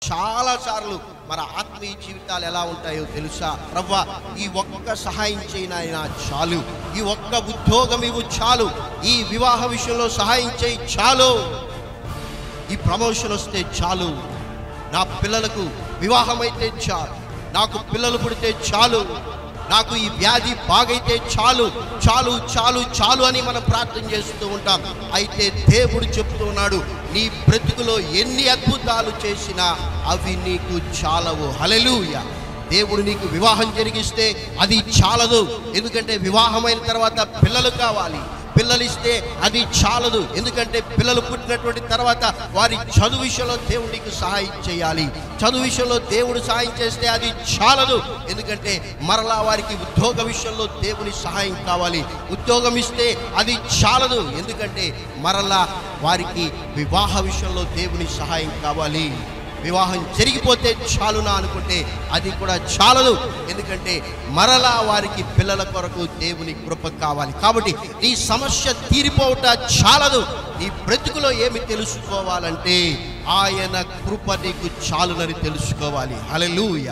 చాలా సార్లు మన ఆత్మీయ జీవితాలు ఎలా ఉంటాయో తెలుసా రవ్వ ఈ ఒక్క సహాయం చేయన ఆయన చాలు ఈ ఒక్క ఉద్యోగం ఇవ్వు చాలు ఈ వివాహ విషయంలో సహాయం చేయి చాలు ఈ ప్రమోషన్ వస్తే చాలు నా పిల్లలకు వివాహం అయితే చాలు నాకు పిల్లలు పుడితే చాలు నాకు ఈ వ్యాధి బాగైతే చాలు చాలు చాలు చాలు అని మనం ప్రార్థన చేస్తూ ఉంటాం అయితే దేవుడు చెప్తున్నాడు నీ బ్రతుకులో ఎన్ని అద్భుతాలు చేసినా అవి నీకు చాలవు హలెలూయ దేవుడు నీకు వివాహం జరిగిస్తే అది చాలదు ఎందుకంటే వివాహమైన తర్వాత పిల్లలు కావాలి పిల్లలు ఇస్తే అది చాలదు ఎందుకంటే పిల్లలు పుట్టినటువంటి తర్వాత వారి చదువు విషయంలో దేవుడు నీకు సహాయం చేయాలి చదువు విషయంలో దేవుడు సహాయం చేస్తే అది చాలదు ఎందుకంటే మరలా వారికి ఉద్యోగ విషయంలో దేవుని సహాయం కావాలి ఉద్యోగం ఇస్తే అది చాలదు ఎందుకంటే మరలా వారికి వివాహ విషయంలో దేవుని సహాయం కావాలి వివాహం జరిగిపోతే చాలునా అనుకుంటే అది కూడా చాలదు ఎందుకంటే మరలా వారికి పిల్లల కొరకు దేవుని కృప కావాలి కాబట్టి నీ సమస్య తీరిపోవట చాలదు నీ బ్రతుకులో ఏమి తెలుసుకోవాలంటే ఆయన కృప నీకు చాలునని తెలుసుకోవాలి హల్లెలూయా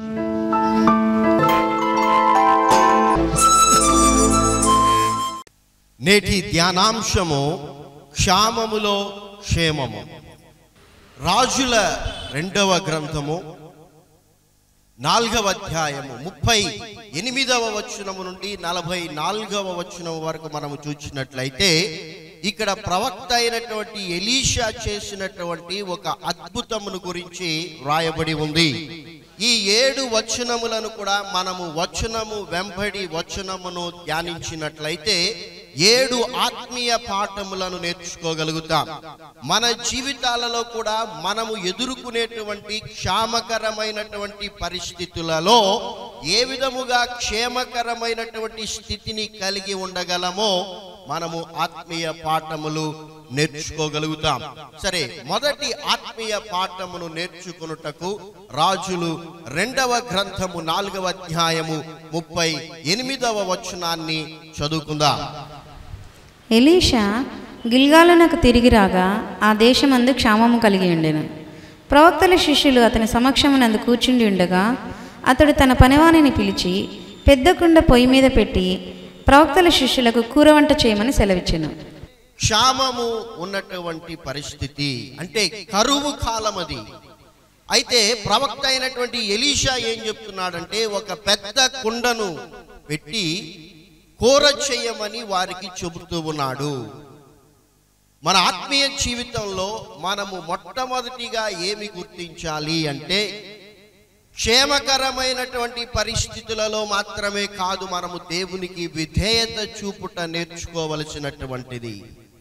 నేటి ధ్యానాంశము క్షామములో క్షేమము రాజుల రెండవ గ్రంథము నాలుగవ అధ్యాయము ముప్పై ఎనిమిదవ వచనము నుండి నలభై నాలుగవ వచనం వరకు మనము చూసినట్లయితే ఇక్కడ ప్రవక్త అయినటువంటి ఎలీషా చేసినటువంటి ఒక అద్భుతమును గురించి వ్రాయబడి ఉంది ఈ ఏడు వచనములను కూడా మనము వచనము వెంబడి వచనమును ధ్యానించినట్లయితే ఏడు ఆత్మీయ పాఠములను నేర్చుకోగలుగుతాం మన జీవితాలలో కూడా మనము ఎదుర్కొనేటువంటి క్షామకరమైనటువంటి పరిస్థితులలో ఏ విధముగా క్షేమకరమైనటువంటి స్థితిని కలిగి ఉండగలమో మనము ఆత్మీయ పాఠములు నేర్చుకోగలుగుతాం సరే మొదటి ఆత్మీయ పాఠమును నేర్చుకొనుటకు రాజులు రెండవ గ్రంథము నాలుగవ అధ్యాయము ముప్పై ఎనిమిదవ వచనాన్ని చదువుకుందాం ఎలీషా గిల్గాలునకు తిరిగి రాగా ఆ దేశమందు క్షామము కలిగి ఉండెను ప్రవక్తల శిష్యులు అతని సమక్షమునందు కూర్చుండి ఉండగా అతడు తన పనివాణిని పిలిచి పెద్ద కుండ పొయ్యి మీద పెట్టి ప్రవక్తల శిష్యులకు కూర వంట చేయమని సెలవిచ్చెను క్షామము ఉన్నటువంటి పరిస్థితి అంటే కరువు కాలం అది అయితే ప్రవక్త అయినటువంటి ఎలీషా ఏం చెప్తున్నాడంటే ఒక పెద్ద కుండను పెట్టి కూర చేయమని వారికి చెబుతూ ఉన్నాడు మన ఆత్మీయ జీవితంలో మనము మొట్టమొదటిగా ఏమి గుర్తించాలి అంటే క్షేమకరమైనటువంటి పరిస్థితులలో మాత్రమే కాదు మనము దేవునికి విధేయత చూపుట నేర్చుకోవలసినటువంటిది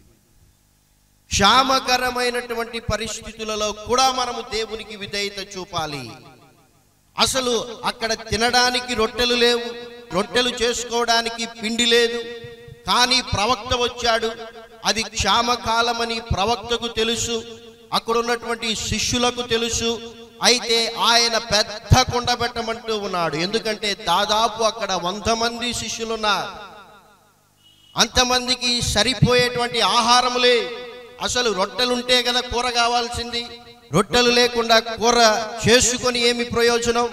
క్షామకరమైనటువంటి పరిస్థితులలో కూడా మనము దేవునికి విధేయత చూపాలి అసలు అక్కడ తినడానికి రొట్టెలు లేవు రొట్టెలు చేసుకోవడానికి పిండి లేదు కానీ ప్రవక్త వచ్చాడు అది క్షామకాలమని ప్రవక్తకు తెలుసు అక్కడ ఉన్నటువంటి శిష్యులకు తెలుసు అయితే ఆయన పెద్ద కొండ పెట్టమంటూ ఉన్నాడు ఎందుకంటే దాదాపు అక్కడ వంద మంది శిష్యులున్నారు అంతమందికి సరిపోయేటువంటి ఆహారములే అసలు రొట్టెలుంటే కదా కూర కావాల్సింది రొట్టెలు లేకుండా కూర చేసుకొని ఏమి ప్రయోజనం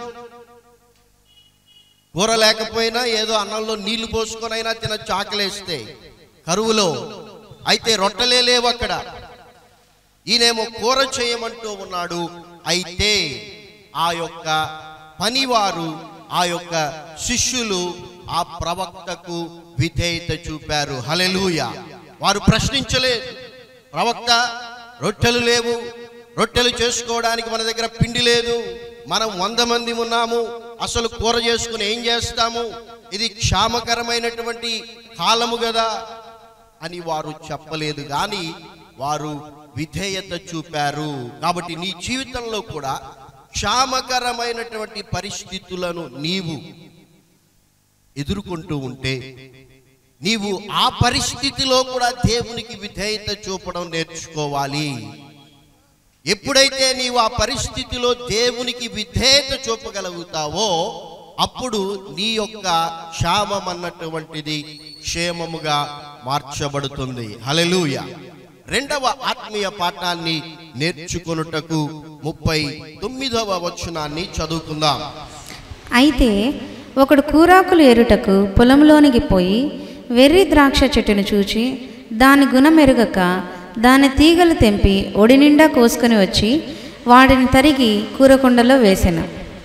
కూర లేకపోయినా ఏదో అన్నంలో నీళ్లు పోసుకొని అయినా తినచ్చు ఆకలేస్తే కరువులో అయితే రొట్టెలే లేవు అక్కడ ఈయనేమో కూర చేయమంటూ ఉన్నాడు అయితే ఆ యొక్క పనివారు ఆ యొక్క శిష్యులు ఆ ప్రవక్తకు విధేయత చూపారు హలెలూయ వారు ప్రశ్నించలేదు ప్రవక్త రొట్టెలు లేవు రొట్టెలు చేసుకోవడానికి మన దగ్గర పిండి లేదు మనం వంద మంది ఉన్నాము అసలు కూర చేసుకుని ఏం చేస్తాము ఇది క్షామకరమైనటువంటి కాలము కదా అని వారు చెప్పలేదు కానీ వారు విధేయత చూపారు కాబట్టి నీ జీవితంలో కూడా క్షామకరమైనటువంటి పరిస్థితులను నీవు ఎదుర్కొంటూ ఉంటే నీవు ఆ పరిస్థితిలో కూడా దేవునికి విధేయత చూపడం నేర్చుకోవాలి ఎప్పుడైతే నీవు ఆ పరిస్థితిలో దేవునికి విధేయత చూపగలుగుతావో అప్పుడు నీ యొక్క క్షామం అన్నటువంటిది క్షేమముగా మార్చబడుతుంది హలెలూయ రెండవ ఆత్మీయ పాఠాన్ని నేర్చుకొనుటకు ముప్పై తొమ్మిదవ వచనాన్ని చదువుకుందాం అయితే ఒకడు కూరాకులు ఎరుటకు పొలంలోనికి పోయి వెర్రి ద్రాక్ష చెట్టును చూచి దాని గుణం ఎరుగక దాని తీగలు తెంపి ఒడి నిండా కోసుకొని వచ్చి వాటిని తరిగి కూరకుండలో వేసెను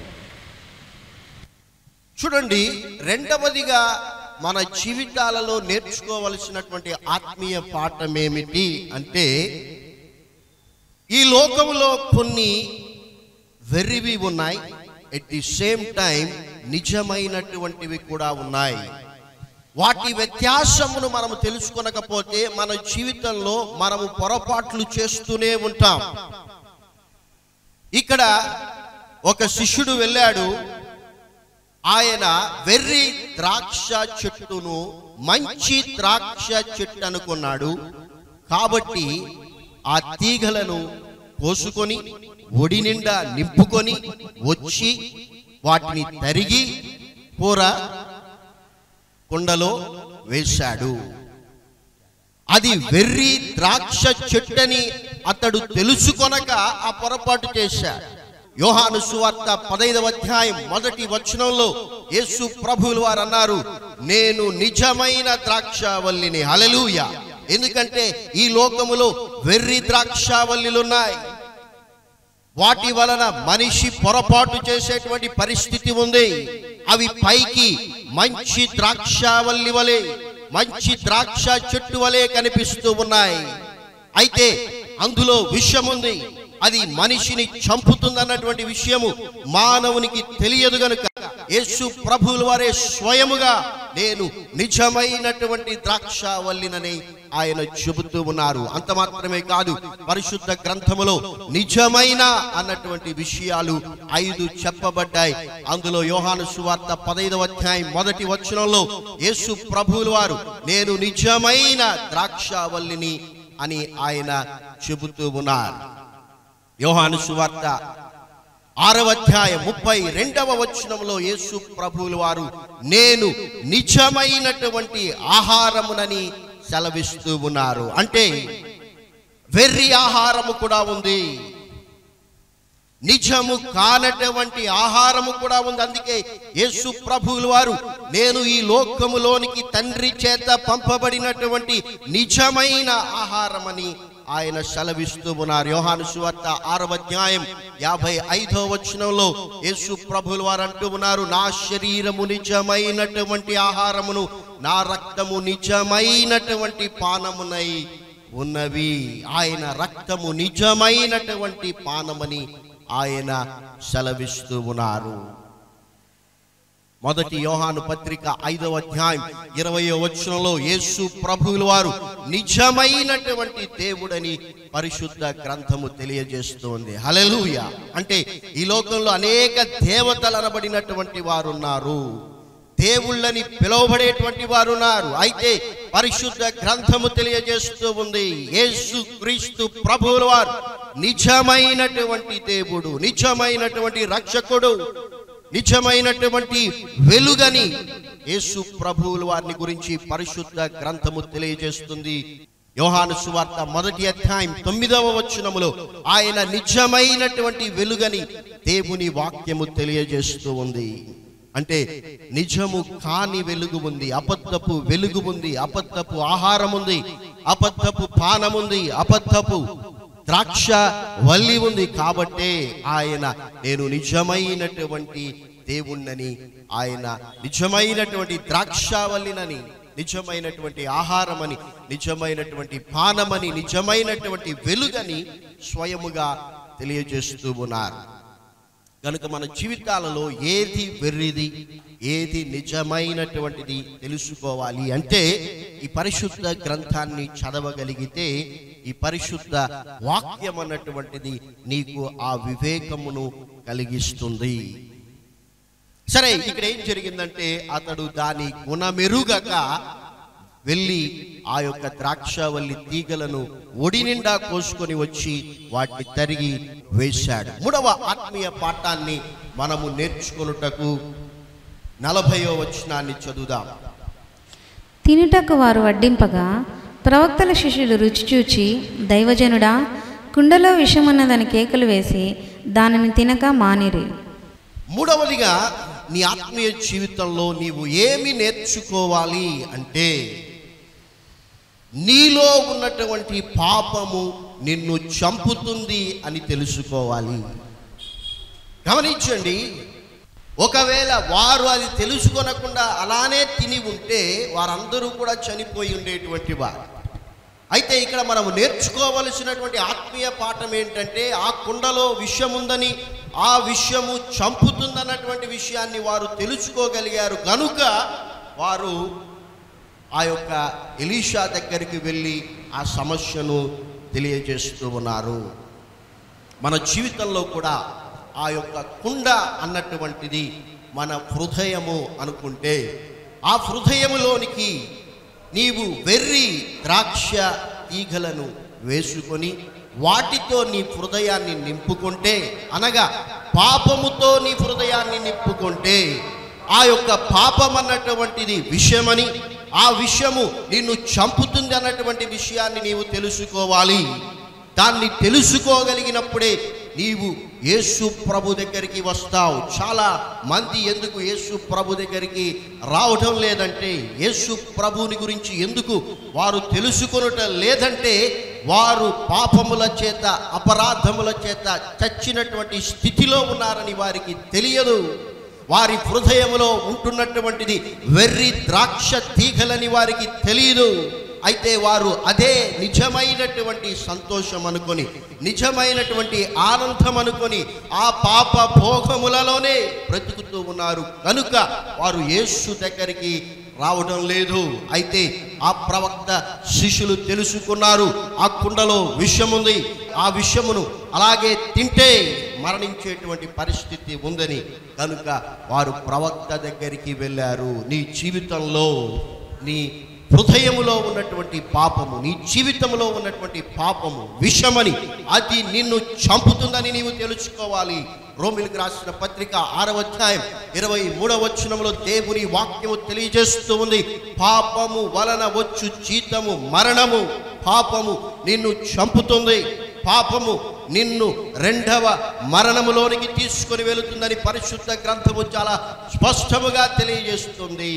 చూడండి రెండవదిగా మన జీవితాలలో నేర్చుకోవలసినటువంటి ఆత్మీయ పాఠం ఏమిటి అంటే ఈ లోకంలో కొన్ని వెర్రివి ఉన్నాయి ఎట్ ది సేమ్ టైం నిజమైనటువంటివి కూడా ఉన్నాయి వాటి వ్యత్యాసమును మనము తెలుసుకొనకపోతే మన జీవితంలో మనము పొరపాట్లు చేస్తూనే ఉంటాం ఇక్కడ ఒక శిష్యుడు వెళ్ళాడు ఆయన వెర్రి ద్రాక్ష చెట్టును మంచి ద్రాక్ష చెట్టు అనుకున్నాడు కాబట్టి ఆ తీగలను కోసుకొని ఒడి నిండా నింపుకొని వచ్చి వాటిని తరిగి కూర కుండలో వేశాడు అది వెర్రి ద్రాక్ష చెట్టని అతడు తెలుసుకొనక ఆ పొరపాటు చేశాడు యోహాను సువార్త పదైదవ అధ్యాయం మొదటి వచనంలో యేసు ప్రభువులు వారు అన్నారు నేను నిజమైన ద్రాక్షావల్లిని హలలుయ ఎందుకంటే ఈ లోకములో వెర్రి ద్రాక్షావల్లిలున్నాయి వాటి వలన మనిషి పొరపాటు చేసేటువంటి పరిస్థితి ఉంది అవి పైకి మంచి ద్రాక్షావల్లి వలె మంచి ద్రాక్ష చెట్టు వలె కనిపిస్తూ ఉన్నాయి అయితే అందులో విషయం ఉంది అది మనిషిని చంపుతుందన్నటువంటి విషయము మానవునికి తెలియదు గనుక యేసు ప్రభువుల వారే స్వయముగా నేను నిజమైనటువంటి ద్రాక్షావల్లినని ఆయన చెబుతూ ఉన్నారు అంత మాత్రమే కాదు పరిశుద్ధ గ్రంథములో నిజమైన అన్నటువంటి విషయాలు ఐదు చెప్పబడ్డాయి అందులో యోహాను సువార్త పదైదవ అధ్యాయం మొదటి వచనంలో యేసు ప్రభువుల వారు నేను నిజమైన ద్రాక్షావల్లిని అని ఆయన చెబుతూ ఉన్నారు యోహాను సువార్త ఆరవ అధ్యాయం ముప్పై రెండవ వచనంలో యేసు ప్రభువుల వారు నేను నిజమైనటువంటి ఆహారమునని సెలవిస్తూ ఉన్నారు అంటే వెర్రి ఆహారము కూడా ఉంది నిజము కానటువంటి ఆహారము కూడా ఉంది అందుకే యేసు ప్రభువుల వారు నేను ఈ లోకములోనికి తండ్రి చేత పంపబడినటువంటి నిజమైన ఆహారమని ఆయన సెలవిస్తూ ఉన్నారు యోహాను సువార్త ఆరవ అధ్యాయం యాభై ఐదో వచనంలో యేసు ప్రభువుల వారు అంటూ ఉన్నారు నా శరీరము నిజమైనటువంటి ఆహారమును నా రక్తము నిజమైనటువంటి పానమునై ఉన్నవి ఆయన రక్తము నిజమైనటువంటి పానమని ఆయన సెలవిస్తూ ఉన్నారు మొదటి యోహాను పత్రిక ఐదవ అధ్యాయం ఇరవయో వచనంలో యేసు ప్రభువుల వారు నిజమైనటువంటి దేవుడని పరిశుద్ధ గ్రంథము తెలియజేస్తోంది హలెలూయ అంటే ఈ లోకంలో అనేక దేవతలు అనబడినటువంటి వారు ఉన్నారు దేవుళ్ళని పిలువబడేటువంటి వారు ఉన్నారు అయితే పరిశుద్ధ గ్రంథము తెలియజేస్తూ ఉంది యేసు క్రీస్తు ప్రభువుల వారు నిజమైనటువంటి దేవుడు నిజమైనటువంటి రక్షకుడు నిజమైనటువంటి వెలుగని యేసు ప్రభువుల వారిని గురించి పరిశుద్ధ గ్రంథము తెలియజేస్తుంది యోహాను సువార్త మొదటి అధ్యాయం తొమ్మిదవ వచనములో ఆయన నిజమైనటువంటి వెలుగని దేవుని వాక్యము తెలియజేస్తూ ఉంది అంటే నిజము కాని వెలుగు ఉంది అబద్ధపు వెలుగు ఉంది అబద్ధపు ఆహారం ఉంది అబద్ధపు పానం ఉంది అబద్ధపు ద్రాక్ష వల్లి ఉంది కాబట్టే ఆయన నేను నిజమైనటువంటి దేవుణ్ణని ఆయన నిజమైనటువంటి ద్రాక్షావల్లినని నిజమైనటువంటి ఆహారమని నిజమైనటువంటి పానమని నిజమైనటువంటి వెలుగని స్వయముగా తెలియజేస్తూ ఉన్నారు కనుక మన జీవితాలలో ఏది వెర్రిది ఏది నిజమైనటువంటిది తెలుసుకోవాలి అంటే ఈ పరిశుద్ధ గ్రంథాన్ని చదవగలిగితే ఈ పరిశుద్ధ వాక్యం అన్నటువంటిది నీకు ఆ వివేకమును కలిగిస్తుంది సరే ఇక్కడ ఏం జరిగిందంటే అతడు దాని గుణమెరుగక వెళ్ళి ఆ యొక్క ద్రాక్షవల్లి తీగలను ఒడి నిండా కోసుకొని వచ్చి వాటిని తరిగి వేశాడు మూడవ ఆత్మీయ పాఠాన్ని మనము నేర్చుకొనుటకు నలభయో వచనాన్ని చదువుదాం తినుటకు వారు వడ్డింపగా ప్రవక్తల శిష్యులు రుచి చూచి దైవజనుడా కుండలో విషమున్నదని కేకలు వేసి దానిని తినక మానిరి మూడవదిగా నీ ఆత్మీయ జీవితంలో నీవు ఏమి నేర్చుకోవాలి అంటే నీలో ఉన్నటువంటి పాపము నిన్ను చంపుతుంది అని తెలుసుకోవాలి గమనించండి ఒకవేళ వారు అది తెలుసుకొనకుండా అలానే తిని ఉంటే వారందరూ కూడా చనిపోయి ఉండేటువంటి వారు అయితే ఇక్కడ మనం నేర్చుకోవలసినటువంటి ఆత్మీయ పాఠం ఏంటంటే ఆ కుండలో విషయం ఉందని ఆ విషయము చంపుతుందన్నటువంటి విషయాన్ని వారు తెలుసుకోగలిగారు కనుక వారు ఆ యొక్క ఎలీషా దగ్గరికి వెళ్ళి ఆ సమస్యను తెలియజేస్తూ ఉన్నారు మన జీవితంలో కూడా ఆ యొక్క కుండ అన్నటువంటిది మన హృదయము అనుకుంటే ఆ హృదయములోనికి నీవు వెర్రి ద్రాక్ష ఈగలను వేసుకొని వాటితో నీ హృదయాన్ని నింపుకుంటే అనగా పాపముతో నీ హృదయాన్ని నింపుకుంటే ఆ యొక్క పాపం అన్నటువంటిది విషయమని ఆ విషయము నిన్ను చంపుతుంది అన్నటువంటి విషయాన్ని నీవు తెలుసుకోవాలి దాన్ని తెలుసుకోగలిగినప్పుడే నీవు యేసు ప్రభు దగ్గరికి వస్తావు చాలా మంది ఎందుకు యేసు ప్రభు దగ్గరికి రావడం లేదంటే యేసు ప్రభుని గురించి ఎందుకు వారు తెలుసుకొనుట లేదంటే వారు పాపముల చేత అపరాధముల చేత చచ్చినటువంటి స్థితిలో ఉన్నారని వారికి తెలియదు వారి హృదయములో ఉంటున్నటువంటిది వెర్రి ద్రాక్ష తీగలని వారికి తెలియదు అయితే వారు అదే నిజమైనటువంటి సంతోషం అనుకొని నిజమైనటువంటి ఆనందం అనుకొని ఆ పాప భోగములలోనే బ్రతుకుతూ ఉన్నారు కనుక వారు యేసు దగ్గరికి రావడం లేదు అయితే ఆ ప్రవక్త శిష్యులు తెలుసుకున్నారు ఆ కుండలో విషముంది ఆ విషమును అలాగే తింటే మరణించేటువంటి పరిస్థితి ఉందని కనుక వారు ప్రవక్త దగ్గరికి వెళ్ళారు నీ జీవితంలో నీ హృదయములో ఉన్నటువంటి పాపము నీ జీవితంలో ఉన్నటువంటి పాపము విషమని అది నిన్ను చంపుతుందని నీవు తెలుసుకోవాలి రోమిల్కి రాసిన పత్రిక ఆరవ అధ్యాయం ఇరవై మూడవ వచనంలో దేవుని వాక్యము తెలియజేస్తూ ఉంది పాపము వలన వచ్చు జీతము మరణము పాపము నిన్ను చంపుతుంది పాపము నిన్ను రెండవ మరణములోనికి తీసుకొని వెళుతుందని పరిశుద్ధ గ్రంథము చాలా స్పష్టముగా తెలియజేస్తుంది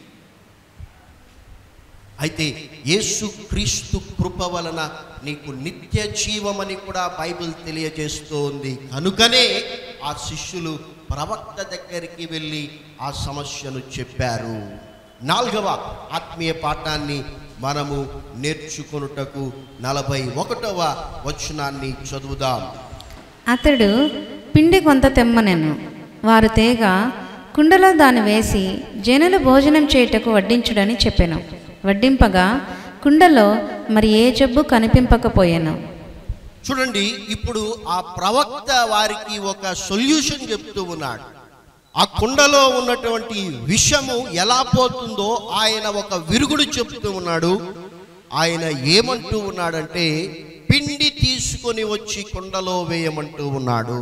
అయితే యేసు క్రీస్తు కృప వలన నీకు నిత్య జీవమని కూడా బైబిల్ తెలియజేస్తోంది కనుకనే ఆ శిష్యులు ప్రవక్త దగ్గరికి వెళ్ళి ఆ సమస్యను చెప్పారు నాలుగవ ఆత్మీయ పాఠాన్ని మనము నేర్చుకొనుటకు నలభై ఒకటవ వచనాన్ని చదువుదాం అతడు పిండి కొంత తెమ్మనెను వారు తేగ కుండలో దాన్ని వేసి జనులు భోజనం చేయుటకు వడ్డించుడని చెప్పెను వడ్డింపగా కుండలో మరి ఏ జబ్బు కనిపింపకపోయాను చూడండి ఇప్పుడు ఆ ప్రవక్త వారికి ఒక సొల్యూషన్ చెప్తూ ఉన్నాడు ఆ కుండలో ఉన్నటువంటి విషము ఎలా పోతుందో ఆయన ఒక విరుగుడు చెప్తూ ఉన్నాడు ఆయన ఏమంటూ ఉన్నాడంటే పిండి తీసుకొని వచ్చి కుండలో వేయమంటూ ఉన్నాడు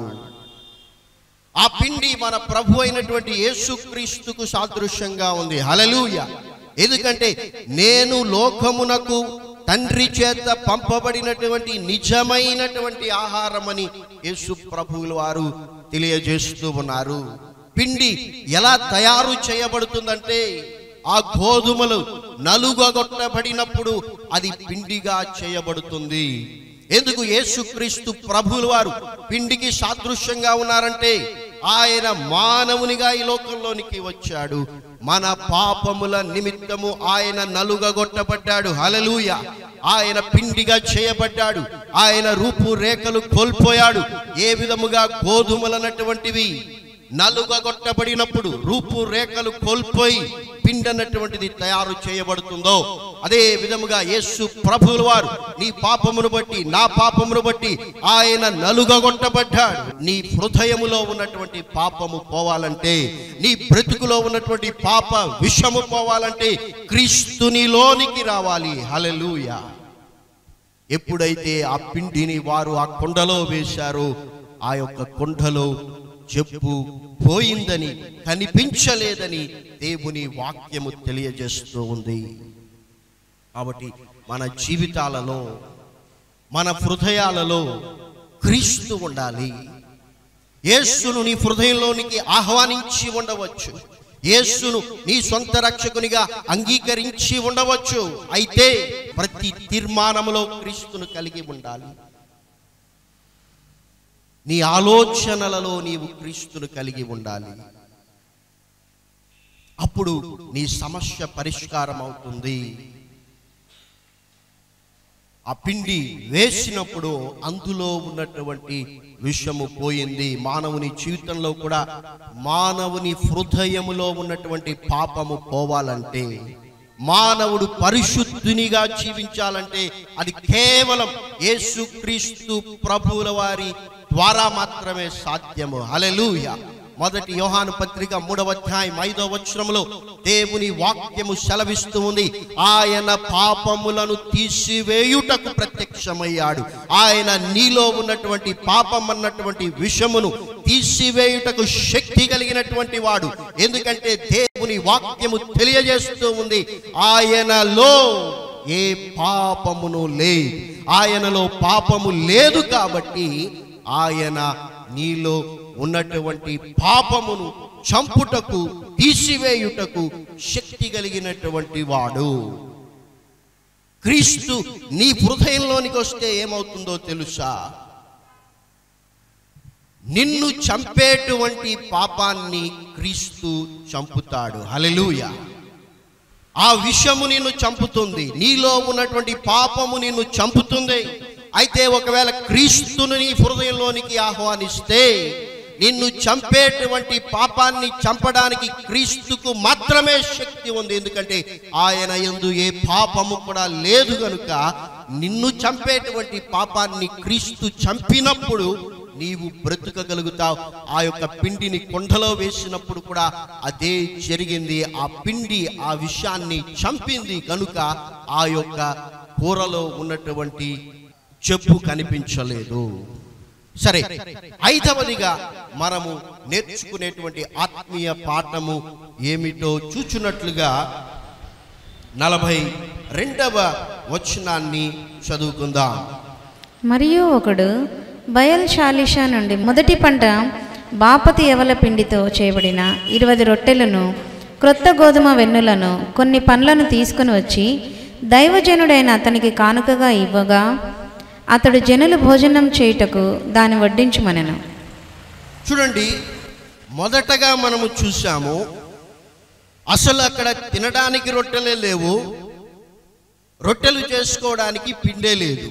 ఆ పిండి మన ప్రభు అయినటువంటి యేసుక్రీస్తుకు సాదృశ్యంగా ఉంది హలలుయ ఎందుకంటే నేను లోకమునకు తండ్రి చేత పంపబడినటువంటి నిజమైనటువంటి ఆహారమని యేసు ప్రభువుల వారు తెలియజేస్తూ ఉన్నారు పిండి ఎలా తయారు చేయబడుతుందంటే ఆ గోధుమలు నలుగొట్టబడినప్పుడు అది పిండిగా చేయబడుతుంది ఎందుకు యేసుక్రీస్తు ప్రభువుల వారు పిండికి సాదృశ్యంగా ఉన్నారంటే ఆయన మానవునిగా ఈ లోకంలోనికి వచ్చాడు మన పాపముల నిమిత్తము ఆయన నలుగగొట్టబడ్డాడు హలలుయ ఆయన పిండిగా చేయబడ్డాడు ఆయన రూపురేఖలు కోల్పోయాడు ఏ విధముగా గోధుమలన్నటువంటివి నలుగగొట్టబడినప్పుడు రూపురేఖలు కోల్పోయి పిండి అన్నటువంటిది తయారు చేయబడుతుందో అదే విధముగా యేసు ప్రభువుల వారు నీ పాపమును బట్టి నా పాపమును బట్టి ఆయన నలుగగొట్టబడ్డాడు నీ హృదయములో ఉన్నటువంటి పాపము పోవాలంటే నీ బ్రతుకులో ఉన్నటువంటి పాప విషము పోవాలంటే క్రీస్తునిలోనికి రావాలి హల్లెలూయా ఎప్పుడైతే ఆ పిండిని వారు ఆ కొండలో వేశారో ఆ యొక్క కొండలో చెప్పు పోయిందని కనిపించలేదని దేవుని వాక్యము తెలియజేస్తూ ఉంది కాబట్టి మన జీవితాలలో మన హృదయాలలో క్రీస్తు ఉండాలి యేసును నీ హృదయంలోనికి ఆహ్వానించి ఉండవచ్చు యేసును నీ సొంత రక్షకునిగా అంగీకరించి ఉండవచ్చు అయితే ప్రతి తీర్మానములో క్రీస్తును కలిగి ఉండాలి నీ ఆలోచనలలో నీవు క్రీస్తును కలిగి ఉండాలి అప్పుడు నీ సమస్య పరిష్కారం అవుతుంది ఆ పిండి వేసినప్పుడు అందులో ఉన్నటువంటి విషము పోయింది మానవుని జీవితంలో కూడా మానవుని హృదయములో ఉన్నటువంటి పాపము పోవాలంటే మానవుడు పరిశుద్ధునిగా జీవించాలంటే అది కేవలం యేసుక్రీస్తు ప్రభువుల వారి ద్వారా మాత్రమే సాధ్యము హల్లెలూయా మొదటి యోహాను పత్రిక మూడవ అధ్యాయం ఐదవ వచనములో దేవుని వాక్యము సెలవిస్తూ ఉంది ఆయన పాపములను తీసివేయుటకు ప్రత్యక్షమయ్యాడు ఆయన నీలో ఉన్నటువంటి పాపం అన్నటువంటి విషమును తీసివేయుటకు శక్తి కలిగినటువంటి వాడు ఎందుకంటే దేవుని వాక్యము తెలియజేస్తూ ఉంది ఆయనలో ఏ పాపమును లే ఆయనలో పాపము లేదు కాబట్టి ఆయన నీలో ఉన్నటువంటి పాపమును చంపుటకు తీసివేయుటకు శక్తి కలిగినటువంటి వాడు క్రీస్తు నీ హృదయంలోనికి వస్తే ఏమవుతుందో తెలుసా నిన్ను చంపేటువంటి పాపాన్ని క్రీస్తు చంపుతాడు హల్లెలూయా ఆ విషము నిన్ను చంపుతుంది నీలో ఉన్నటువంటి పాపము నిన్ను చంపుతుంది అయితే ఒకవేళ క్రీస్తును నీ హృదయంలోనికి ఆహ్వానిస్తే నిన్ను చంపేటువంటి పాపాన్ని చంపడానికి క్రీస్తుకు మాత్రమే శక్తి ఉంది ఎందుకంటే ఆయన యందు ఏ పాపము కూడా లేదు గనుక నిన్ను చంపేటువంటి పాపాన్ని క్రీస్తు చంపినప్పుడు నీవు బ్రతుకగలుగుతావు ఆ యొక్క పిండిని కొండలో వేసినప్పుడు కూడా అదే జరిగింది ఆ పిండి ఆ విషయాన్ని చంపింది కనుక ఆ యొక్క కూరలో ఉన్నటువంటి చెప్పు కనిపించలేదు సరే ఐదవదిగా మనము నేర్చుకునేటువంటి ఆత్మీయ పాఠము ఏమిటో చూచున్నట్లుగా నలభై రెండవ వచనాన్ని చదువుకుందాం మరియు ఒకడు బయల్ షాలిషా నుండి మొదటి పంట బాపతి ఎవల పిండితో చేయబడిన ఇరవై రొట్టెలను క్రొత్త గోధుమ వెన్నులను కొన్ని పండ్లను తీసుకుని వచ్చి దైవజనుడైన అతనికి కానుకగా ఇవ్వగా అతడు జనులు భోజనం చేయుటకు దాన్ని వడ్డించుమనెను చూడండి మొదటగా మనము చూసాము అసలు అక్కడ తినడానికి రొట్టెలే లేవు రొట్టెలు చేసుకోవడానికి పిండే లేదు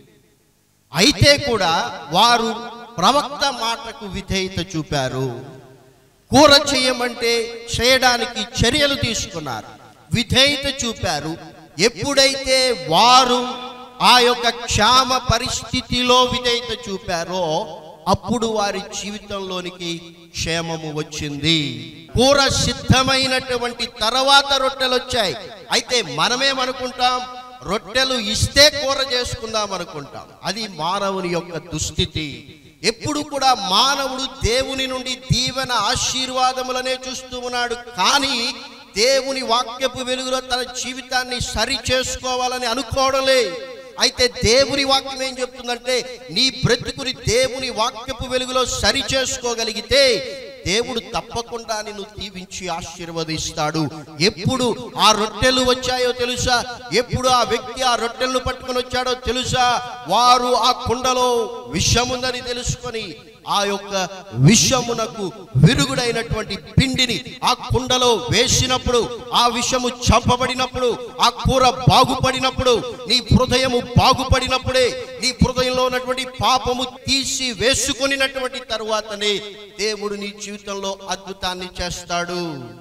అయితే కూడా వారు ప్రవక్త మాటకు విధేయత చూపారు కూర చేయమంటే చేయడానికి చర్యలు తీసుకున్నారు విధేయత చూపారు ఎప్పుడైతే వారు ఆ యొక్క క్షామ పరిస్థితిలో విధేయత చూపారో అప్పుడు వారి జీవితంలోనికి క్షేమము వచ్చింది కూర సిద్ధమైనటువంటి తర్వాత రొట్టెలు వచ్చాయి అయితే మనమేమనుకుంటాం రొట్టెలు ఇస్తే కూర చేసుకుందాం అనుకుంటాం అది మానవుని యొక్క దుస్థితి ఎప్పుడు కూడా మానవుడు దేవుని నుండి దీవెన ఆశీర్వాదములనే చూస్తూ ఉన్నాడు కానీ దేవుని వాక్యపు వెలుగులో తన జీవితాన్ని సరి చేసుకోవాలని అనుకోవడలే అయితే దేవుని వాక్యం ఏం చెప్తుందంటే నీ బ్రతుకుని దేవుని వాక్యపు వెలుగులో సరి చేసుకోగలిగితే దేవుడు తప్పకుండా నిన్ను దీవించి ఆశీర్వదిస్తాడు ఎప్పుడు ఆ రొట్టెలు వచ్చాయో తెలుసా ఎప్పుడు ఆ వ్యక్తి ఆ రొట్టెలను పట్టుకొని వచ్చాడో తెలుసా వారు ఆ కుండలో విషముందని తెలుసుకొని ఆ యొక్క విషమునకు విరుగుడైనటువంటి పిండిని ఆ కుండలో వేసినప్పుడు ఆ విషము చంపబడినప్పుడు ఆ కూర బాగుపడినప్పుడు నీ హృదయము బాగుపడినప్పుడే నీ హృదయంలో ఉన్నటువంటి పాపము తీసి వేసుకొనినటువంటి తరువాతనే దేవుడు నీ జీవితంలో అద్భుతాన్ని చేస్తాడు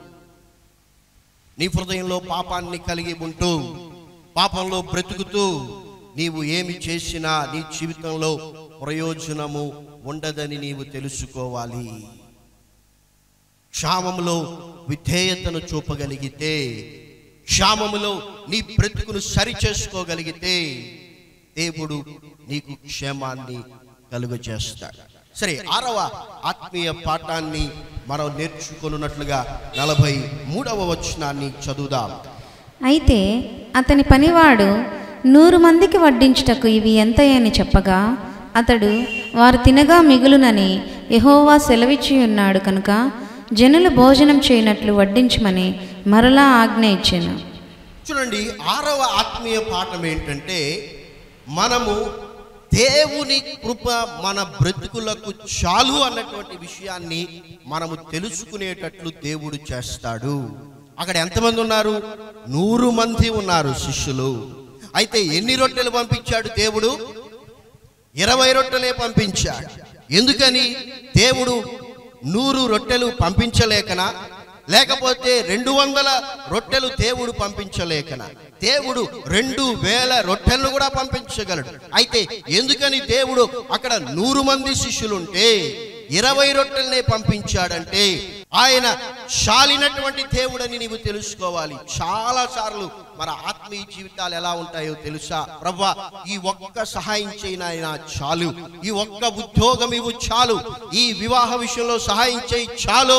నీ హృదయంలో పాపాన్ని కలిగి ఉంటూ పాపంలో బ్రతుకుతూ నీవు ఏమి చేసినా నీ జీవితంలో ప్రయోజనము ఉండదని నీవు తెలుసుకోవాలి క్షామములో విధేయతను చూపగలిగితే క్షామములో నీ బ్రతుకును సరి చేసుకోగలిగితే దేవుడు నీకు క్షేమాన్ని కలుగజేస్తాడు సరే ఆరవ ఆత్మీయ పాఠాన్ని మనం నేర్చుకున్నట్లుగా నలభై మూడవ వచనాన్ని చదువుదాం అయితే అతని పనివాడు నూరు మందికి వడ్డించుటకు ఇవి ఎంతయని చెప్పగా అతడు వారు తినగా మిగులునని యెహోవా సెలవిచ్చి ఉన్నాడు కనుక జనులు భోజనం చేయనట్లు వడ్డించమని మరలా ఆజ్ఞ ఇచ్చాను చూడండి ఆరవ ఆత్మీయ పాఠం ఏంటంటే మనము దేవుని కృప మన బ్రతుకులకు చాలు అన్నటువంటి విషయాన్ని మనము తెలుసుకునేటట్లు దేవుడు చేస్తాడు అక్కడ ఎంతమంది ఉన్నారు నూరు మంది ఉన్నారు శిష్యులు అయితే ఎన్ని రొట్టెలు పంపించాడు దేవుడు ఇరవై రొట్టెలే పంపించాడు ఎందుకని దేవుడు నూరు రొట్టెలు పంపించలేకనా లేకపోతే రెండు వందల రొట్టెలు దేవుడు పంపించలేకనా దేవుడు రెండు వేల రొట్టెలను కూడా పంపించగలడు అయితే ఎందుకని దేవుడు అక్కడ నూరు మంది శిష్యులుంటే ఇరవై రొట్టెలనే పంపించాడంటే ఆయన చాలినటువంటి దేవుడని నీవు తెలుసుకోవాలి చాలా సార్లు మన ఆత్మీయ జీవితాలు ఎలా ఉంటాయో తెలుసా ప్రవ్వా ఈ ఒక్క సహాయం చేయన ఆయన చాలు ఈ ఒక్క ఉద్యోగం ఇవ్వు చాలు ఈ వివాహ విషయంలో సహాయం చేయి చాలు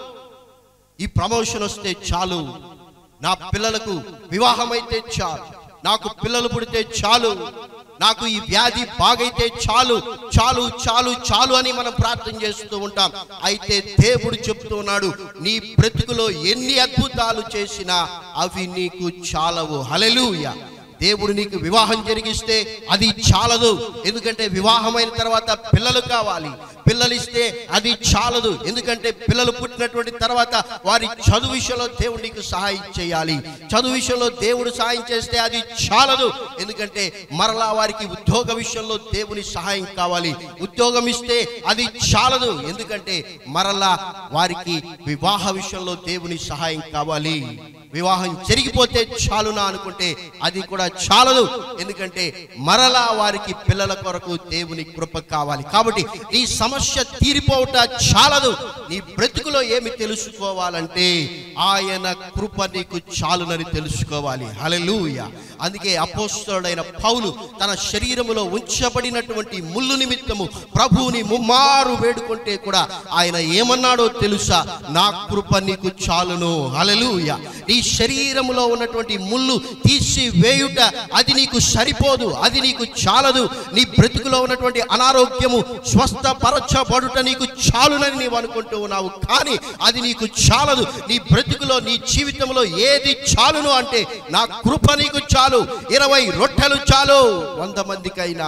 ఈ ప్రమోషన్ వస్తే చాలు నా పిల్లలకు వివాహం అయితే చాలు నాకు పిల్లలు పుడితే చాలు నాకు ఈ వ్యాధి బాగైతే చాలు చాలు చాలు చాలు అని మనం ప్రార్థన చేస్తూ ఉంటాం అయితే దేవుడు చెప్తూ ఉన్నాడు నీ బ్రతుకులో ఎన్ని అద్భుతాలు చేసినా అవి నీకు చాలవు హలెలూయా దేవుడు నీకు వివాహం జరిగిస్తే అది చాలదు ఎందుకంటే వివాహమైన తర్వాత పిల్లలు కావాలి పిల్లలు ఇస్తే అది చాలదు ఎందుకంటే పిల్లలు పుట్టినటువంటి తర్వాత వారి చదువు విషయంలో దేవుడు నీకు సహాయం చేయాలి చదువు విషయంలో దేవుడు సహాయం చేస్తే అది చాలదు ఎందుకంటే మరలా వారికి ఉద్యోగ విషయంలో దేవుని సహాయం కావాలి ఉద్యోగం ఇస్తే అది చాలదు ఎందుకంటే మరలా వారికి వివాహ విషయంలో దేవుని సహాయం కావాలి వివాహం జరిగిపోతే చాలునా అనుకుంటే అది కూడా చాలదు ఎందుకంటే మరలా వారికి పిల్లల కొరకు దేవుని కృప కావాలి కాబట్టి నీ సమస్య తీరిపోవట చాలదు నీ బ్రతుకులో ఏమి తెలుసుకోవాలంటే ఆయన కృప నీకు చాలునని తెలుసుకోవాలి హల్లెలూయ అందుకే అపోస్తలుడైన పౌలు తన శరీరములో ఉంచబడినటువంటి ముళ్ళు నిమిత్తము ప్రభువుని ముమ్మారు వేడుకుంటే కూడా ఆయన ఏమన్నాడో తెలుసా నా కృప నీకు చాలును హల్లెలూయ నీ శరీరములో ఉన్నటువంటి ముళ్ళు తీసి వేయుట అది నీకు సరిపోదు అది నీకు చాలదు నీ బ్రతుకులో ఉన్నటువంటి అనారోగ్యము స్వస్థపరచబడుట నీకు చాలునని నీవు అనుకుంటూ ఉన్నావు కానీ అది నీకు చాలదు నీ బ్రతుకులో నీ జీవితంలో ఏది చాలును అంటే నా కృప నీకు చాలు ఇరవై రొట్టెలు చాలు వంద మందికైనా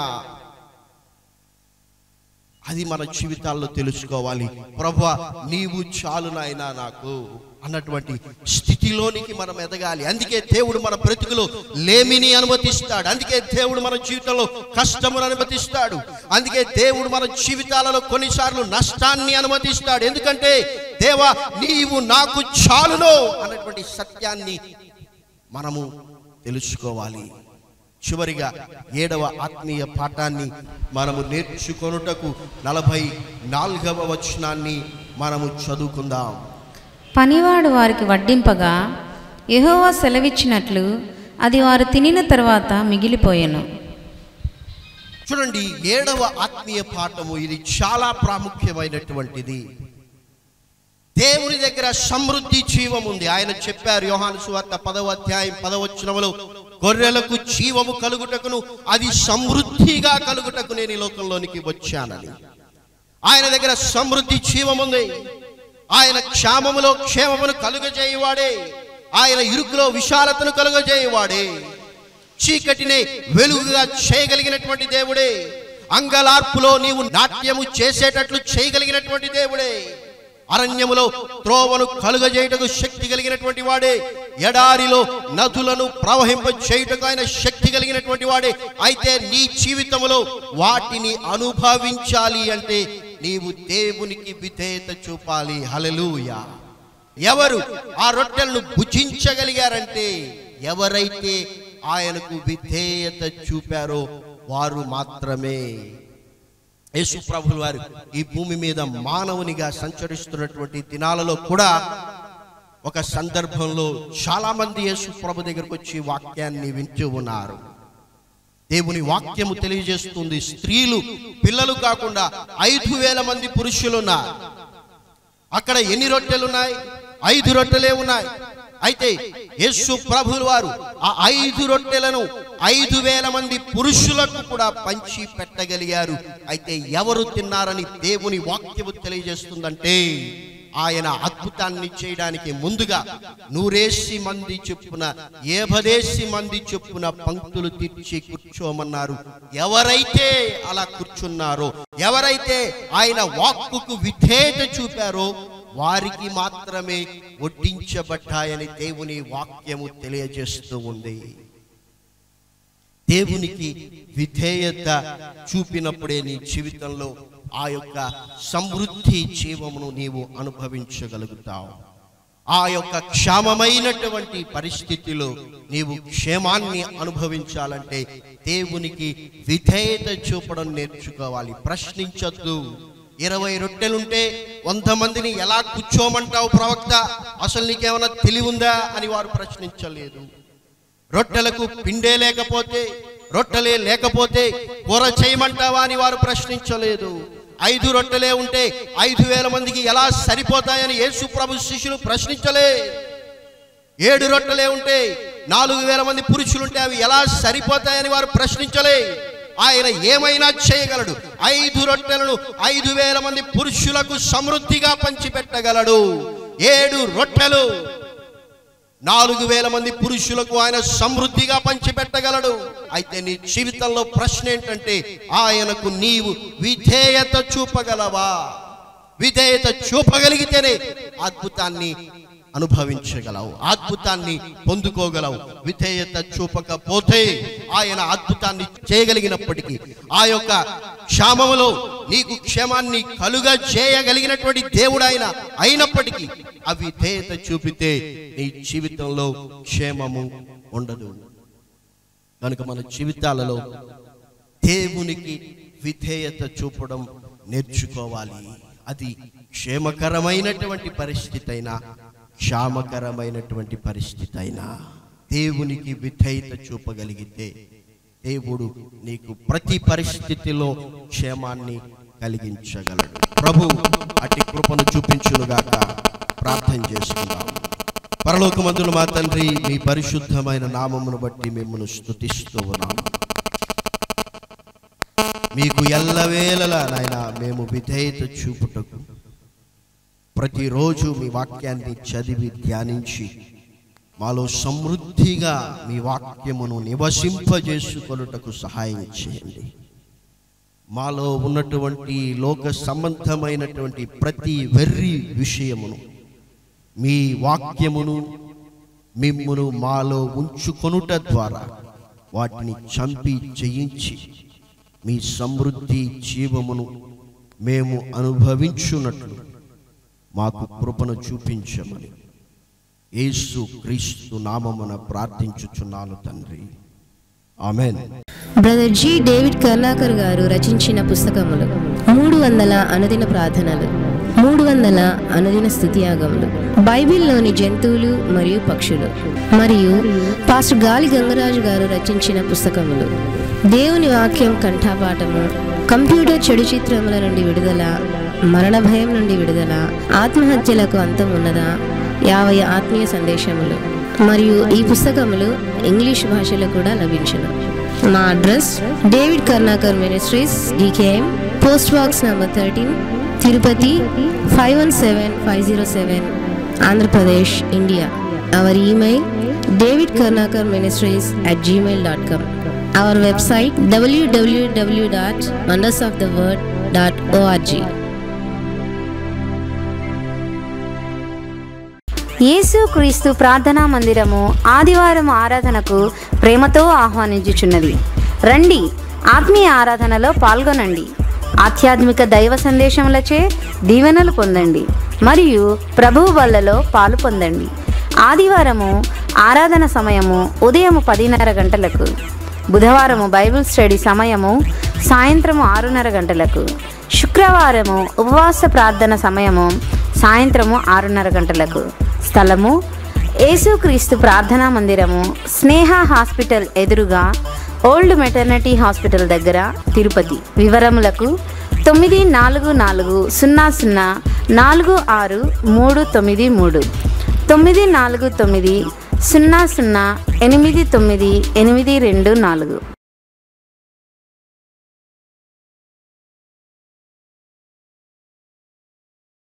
అది మన జీవితాల్లో తెలుసుకోవాలి ప్రభా నీవు చాలు నాయనా నాకు అన్నటువంటి స్థితిలోనికి మనం ఎదగాలి అందుకే దేవుడు మన బ్రతుకులో లేమిని అనుమతిస్తాడు అందుకే దేవుడు మన జీవితంలో కష్టమును అనుమతిస్తాడు అందుకే దేవుడు మన జీవితాలలో కొన్నిసార్లు నష్టాన్ని అనుమతిస్తాడు ఎందుకంటే దేవా నీవు నాకు చాలును అన్నటువంటి సత్యాన్ని మనము తెలుసుకోవాలి చివరిగా ఏడవ ఆత్మీయ పాఠాన్ని మనము నేర్చుకొనుటకు నలభై నాలుగవ వచనాన్ని మనము చదువుకుందాం పనివాడు వారికి వడ్డింపగా యెహోవా సెలవిచ్చినట్లు అది వారు తినిన తర్వాత మిగిలిపోయెను చూడండి ఏడవ ఆత్మీయ పాఠము ఇది చాలా ప్రాముఖ్యమైనటువంటిది దేవుని దగ్గర సమృద్ధి జీవం ఉంది ఆయన చెప్పారు యోహాను సువార్త పదవ అధ్యాయం పదవచనములో గొర్రెలకు జీవము కలుగుటకును అది సమృద్ధిగా కలుగుటకు నేను ఈ లోకంలోనికి వచ్చానని ఆయన దగ్గర సమృద్ధి జీవం ఉంది ఆయన క్షామములో క్షేమమును కలుగజేయువాడే ఆయన ఇరుకులో విశాలతను కలుగజేయువాడే చీకటిని వెలుగుగా చేయగలిగినటువంటి దేవుడే అంగలార్పులో నీవు నాట్యము చేసేటట్లు చేయగలిగినటువంటి దేవుడే అరణ్యములో త్రోవను కలుగజేయుటకు శక్తి కలిగినటువంటి వాడే ఎడారిలో నదులను ప్రవహింప చేయుటకు ఆయన శక్తి కలిగినటువంటి వాడే అయితే నీ జీవితంలో వాటిని అనుభవించాలి అంటే నీవు దేవునికి విధేయత చూపాలి హలలుయా ఎవరు ఆ రొట్టెలను భుజించగలిగారంటే ఎవరైతే ఆయనకు విధేయత చూపారో వారు మాత్రమే యేసు ప్రభులు వారు ఈ భూమి మీద మానవునిగా సంచరిస్తున్నటువంటి దినాలలో కూడా ఒక సందర్భంలో చాలా మంది యేసు ప్రభు దగ్గరకు వచ్చి వాక్యాన్ని వింటూ ఉన్నారు దేవుని వాక్యము తెలియజేస్తుంది స్త్రీలు పిల్లలు కాకుండా ఐదు వేల మంది పురుషులు ఉన్నారు అక్కడ ఎన్ని రొట్టెలు ఉన్నాయి ఐదు రొట్టెలే ఉన్నాయి అయితే యేసు ప్రభులు వారు ఆ ఐదు రొట్టెలను ఐదు వేల మంది పురుషులకు కూడా పంచి పెట్టగలిగారు అయితే ఎవరు తిన్నారని దేవుని వాక్యము తెలియజేస్తుందంటే ఆయన అద్భుతాన్ని చేయడానికి ముందుగా నూరేసి మంది చొప్పున ఏభదేసి మంది చొప్పున పంక్తులు తీర్చి కూర్చోమన్నారు ఎవరైతే అలా కూర్చున్నారో ఎవరైతే ఆయన వాక్కుకు విధేయత చూపారో వారికి మాత్రమే వడ్డించబడ్డాయని దేవుని వాక్యము తెలియజేస్తూ ఉంది దేవునికి విధేయత చూపినప్పుడే నీ జీవితంలో ఆ యొక్క సమృద్ధి జీవమును నీవు అనుభవించగలుగుతావు ఆ యొక్క క్షేమమైనటువంటి పరిస్థితిలో నీవు క్షేమాన్ని అనుభవించాలంటే దేవునికి విధేయత చూపడం నేర్చుకోవాలి ప్రశ్నించొద్దు ఇరవై రొట్టెలుంటే వంద మందిని ఎలా కూర్చోమంటావు ప్రవక్త అసలు నీకేమైనా తెలివి ఉందా అని వారు ప్రశ్నించలేదు రొట్టెలకు పిండే లేకపోతే రొట్టెలే లేకపోతే కూర చేయమంటావా అని వారు ప్రశ్నించలేదు ఐదు రొట్టెలే ఉంటే ఐదు వేల మందికి ఎలా సరిపోతాయని యేసు ప్రభు శిష్యులు ప్రశ్నించలే ఏడు రొట్టెలే ఉంటే నాలుగు వేల మంది పురుషులుంటే అవి ఎలా సరిపోతాయని వారు ప్రశ్నించలే ఆయన ఏమైనా చేయగలడు ఐదు రొట్టెలను ఐదు వేల మంది పురుషులకు సమృద్ధిగా పంచిపెట్టగలడు ఏడు రొట్టెలు నాలుగు వేల మంది పురుషులకు ఆయన సమృద్ధిగా పంచిపెట్టగలడు అయితే నీ జీవితంలో ప్రశ్న ఏంటంటే ఆయనకు నీవు విధేయత చూపగలవా విధేయత చూపగలిగితేనే అద్భుతాన్ని అనుభవించగలవు అద్భుతాన్ని పొందుకోగలవు విధేయత చూపకపోతే ఆయన అద్భుతాన్ని చేయగలిగినప్పటికీ ఆ యొక్క క్షామములో నీకు క్షేమాన్ని కలుగ చేయగలిగినటువంటి దేవుడు ఆయన అయినప్పటికీ అవిధేయత చూపితే నీ జీవితంలో క్షేమము ఉండదు కనుక మన జీవితాలలో దేవునికి విధేయత చూపడం నేర్చుకోవాలి అది క్షేమకరమైనటువంటి పరిస్థితి అయినా క్షామకరమైనటువంటి పరిస్థితి అయినా దేవునికి విధేయత చూపగలిగితే దేవుడు నీకు ప్రతి పరిస్థితిలో క్షేమాన్ని కలిగించగలడు ప్రభు అట్టి కృపను చూపించునుగాక ప్రార్థన చేసుకుందాం పరలోకమందుల మా తండ్రి మీ పరిశుద్ధమైన నామమును బట్టి మిమ్మల్ని స్తుతిస్తూ ఉన్నాము మీకు ఎల్లవేళలా నాయన మేము విధేయత చూపుటకు ప్రతిరోజు మీ వాక్యాన్ని చదివి ధ్యానించి మాలో సమృద్ధిగా మీ వాక్యమును నివసింపజేసుకొనుటకు సహాయం చేయండి మాలో ఉన్నటువంటి లోక సంబంధమైనటువంటి ప్రతి వెర్రి విషయమును మీ వాక్యమును మిమ్మును మాలో ఉంచుకొనుట ద్వారా వాటిని చంపి జయించి మీ సమృద్ధి జీవమును మేము అనుభవించున్నట్లు మాకు కృపను చూపించమని యేసు క్రీస్తు నామమున ప్రార్థించుచున్నాను తండ్రి amen brother G David Karnakar garu రచించిన పుస్తకములు మూడు వందల అనుదిన ప్రార్థనలు మూడు వందల అనుదిన స్థుతియాగములు బైబిల్లోని జంతువులు మరియు పక్షులు మరియు పాస్టర్ గాలి గంగరాజు గారు రచించిన పుస్తకములు దేవుని వాక్యం కంఠాపాఠము కంప్యూటర్ చెడు చిత్రముల నుండి విడుదల మరణ భయం నుండి విడుదల ఆత్మహత్యలకు అంతం ఉన్నదా యాభై ఆత్మీయ సందేశములు మరియు ఈ పుస్తకములు ఇంగ్లీష్ భాషలో కూడా లభించును మా address David Karnakar ministries D K M post box number thirteen Tirupati five one seven five zero seven Andhra Pradesh India our email David Karnakar ministries at Gmail dot com our website డబ్ల్యూడబ్ల్యూడబ్ల్యూ dot wonders of the world dot org యేసుక్రీస్తు ప్రార్థనా మందిరము ఆదివారం ఆరాధనకు ప్రేమతో ఆహ్వానించుచున్నది రండి ఆత్మీయ ఆరాధనలో పాల్గొనండి ఆధ్యాత్మిక దైవ సందేశములచే దీవెనలు పొందండి మరియు ప్రభువు వల్లలో పాలు పొందండి ఆదివారము ఆరాధన సమయము ఉదయం పదిన్నర గంటలకు బుధవారము బైబిల్ స్టడీ సమయము సాయంత్రము ఆరున్నర గంటలకు శుక్రవారము ఉపవాస ప్రార్థన సమయము సాయంత్రము ఆరున్నర గంటలకు స్థలము యేసుక్రీస్తు ప్రార్థనా మందిరము స్నేహ హాస్పిటల్ ఎదురుగా ఓల్డ్ మెటర్నిటీ హాస్పిటల్ దగ్గర తిరుపతి వివరములకు తొమ్మిది నాలుగు నాలుగు సున్నా సున్నా నాలుగు ఆరు మూడు తొమ్మిది మూడు తొమ్మిది నాలుగు తొమ్మిది సున్నా సున్నా ఎనిమిది తొమ్మిది ఎనిమిది రెండు నాలుగు